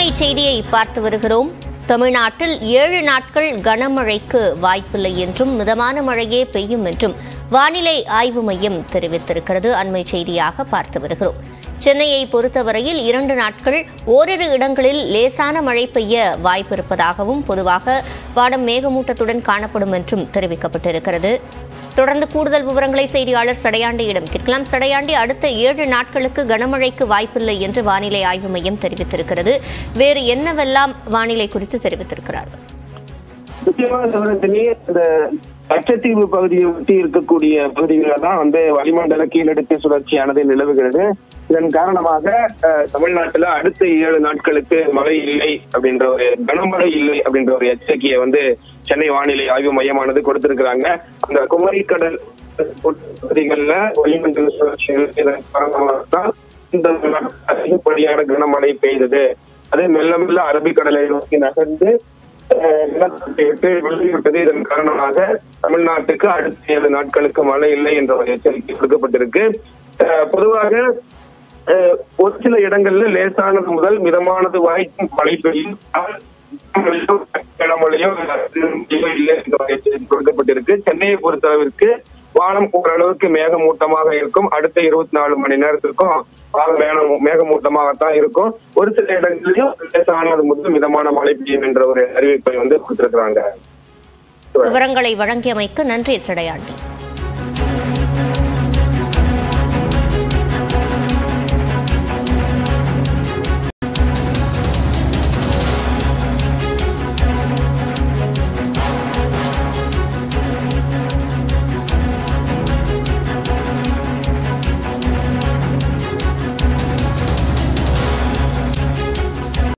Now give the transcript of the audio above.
அண்மை செய்தியை பார்த்து வருகிறோம் தமிழ்நாட்டில் ஏழு நாட்கள் கனமழைக்கு வாய்ப்பில்லை என்றும் மிதமான மழையே பெய்யும் என்றும் வானிலை ஆய்வு மையம் தெரிவித்திருக்கிறது அண்மை செய்தியாக பார்த்து வருகிறோம் சென்னையை பொறுத்தவரையில் இரண்டு நாட்கள் ஓரிரு இடங்களில் லேசான மழை பெய்ய வாய்ப்பிருப்பதாகவும் பொதுவாக வானம் மேகமூட்டத்துடன் காணப்படும் என்றும் தெரிவிக்கப்பட்டிருக்கிறது தொடர்ந்து கூடுதல் விவரங்களை செய்தியாளர் சடையாண்டியிடம் கேட்கலாம் சடையாண்டி அடுத்த ஏழு நாட்களுக்கு கனமழைக்கு வாய்ப்பில்லை என்று வானிலை ஆய்வு மையம் தெரிவித்திருக்கிறது வேறு என்னவெல்லாம் வானிலை குறித்து தெரிவித்திருக்கிறார்கள் முக்கியமாக தமிழகத்திலே இந்த லட்சத்தீவு பகுதியை ஒட்டி இருக்கக்கூடிய பகுதிகளில் தான் வந்து வளிமண்டல கீழடுக்கு சுழற்சியானது நிலவுகிறது இதன் காரணமாக அஹ், தமிழ்நாட்டுல அடுத்த ஏழு நாட்களுக்கு மழை இல்லை அப்படின்ற ஒரு கனமழை இல்லை அப்படின்ற ஒரு எச்சரிக்கையை வந்து சென்னை வானிலை ஆய்வு மையமானது கொடுத்திருக்கிறாங்க அந்த குமரி கடல் பகுதிகளில் வளிமண்டல சுழற்சிகள் இதன் காரணமாக தான் இந்த அதிகப்படியான கனமழை பெய்தது அதே மெல்ல மெல்ல அரபிக்கடலை நோக்கி நகர்ந்து அஹ், நிலத்தட்டை விட்டு வெளியிட்டது இதன் காரணமாக தமிழ்நாட்டுக்கு அடுத்த ஏழு நாட்களுக்கு மழை இல்லை என்ற ஒரு எச்சரிக்கை கொடுக்கப்பட்டிருக்கு அஹ், பொதுவாக அஹ், ஒரு சில இடங்கள்ல லேசானது முதல் மிதமானது வரைக்கும் மழை பெய்யும் ஆனால் கனமழையோ, கனமழையோ இல்லை என்ற ஒரு எச்சரிக்கை கொடுக்கப்பட்டிருக்கு சென்னையை பொறுத்தளவிற்கு வானம் ஓரளவுக்கு மேகமூட்டமாக இருக்கும் அடுத்த இருபத்தி நாலு மணி நேரத்திற்கும் வானம் மேகம் மேகமூட்டமாகத்தான் இருக்கும் ஒரு சில இடங்களிலும் லேசானது முதல் மிதமான மழை பெய்யும் என்ற ஒரு அறிவிப்பை வந்து கொடுத்திருக்கிறாங்க விவரங்களை வழங்கியமைக்கு நன்றி சடையாண்டி